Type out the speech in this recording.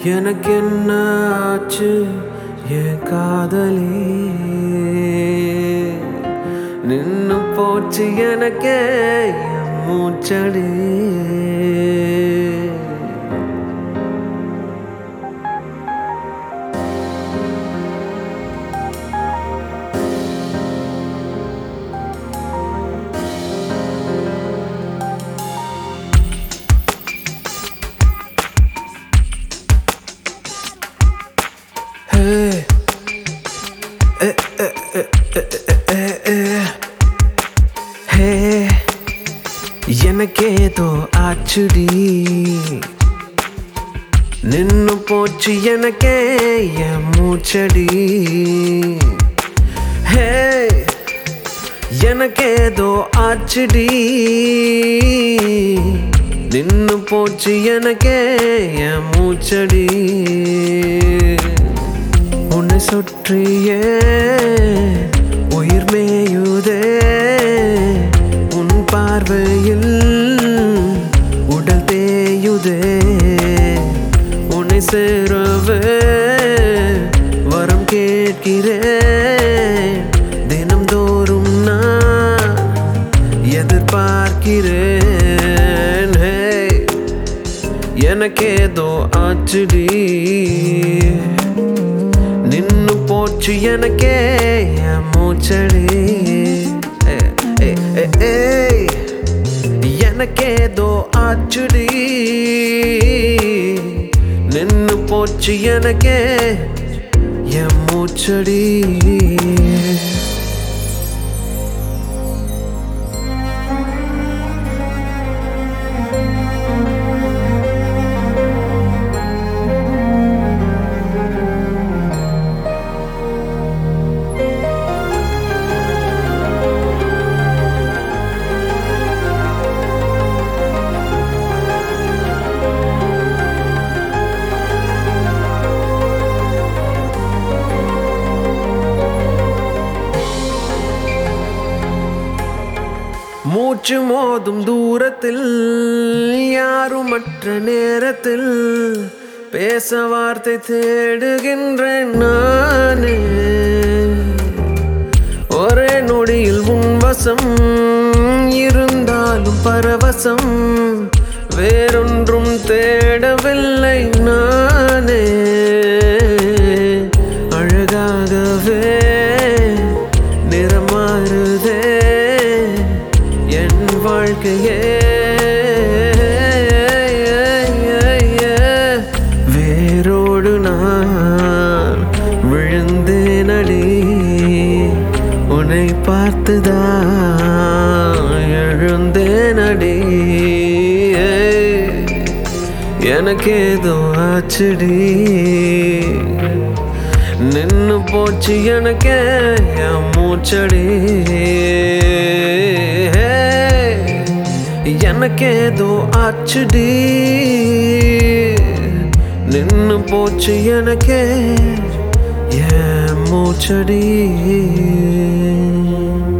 எனக்கு என்ன ஆச்சு என் காதலி நின்னு போச்சு எனக்கே என் மூச்சடி Hey. Eh, eh, eh, eh, eh, eh, eh. Hey. எனக்கேதோ ஆச்சுடி நின்னு போச்சு எனக்கே என் மூச்சடி ஹே எனக்கேதோ ஆச்சுடி நின்னு போச்சு எனக்கே என் மூச்சடி உன்னை சுற்றியே உயிர் மேயுதே உன் பார்வையில் உடல் தேயுதே உன்னை சேரவே வரம் கேட்கிறேன் தினம்தோறும் நான் எதிர்பார்க்கிறேன் ஹே எனக்கேதோ ஆச்சுடி நின்னு போச்சு எனக்கே என் மூச்சடி ஏ, ஏ, ஏ, ஏய். எனக்கேதோ ஆச்சுடி நின்னு போச்சு எனக்கே என் மூச்சடி மூச்சு மோதும் தூரத்தில் யாரும் மற்ற நேரத்தில் பேச வார்த்தை தேடுகின்றேன் நானே ஒரே நொடியில் உன் வசம் இருந்தாலும் பரவசம் வேறொன்றும் தேடவில்லை நானே அழகாகவே நிறமாறுதே என் வாழ்க்கையே வேரோடு நான் விழுந்தேனடி உன்னை பார்த்துதான் எழுந்தேனடி எனக்கு ஏதோ ஆச்சுடி நின்னு போச்சு எனக்கே என் மூச்சடி எனக்கேதோ ஆச்சுடி நின்னு போச்சு எனக்கே என் மூச்சடி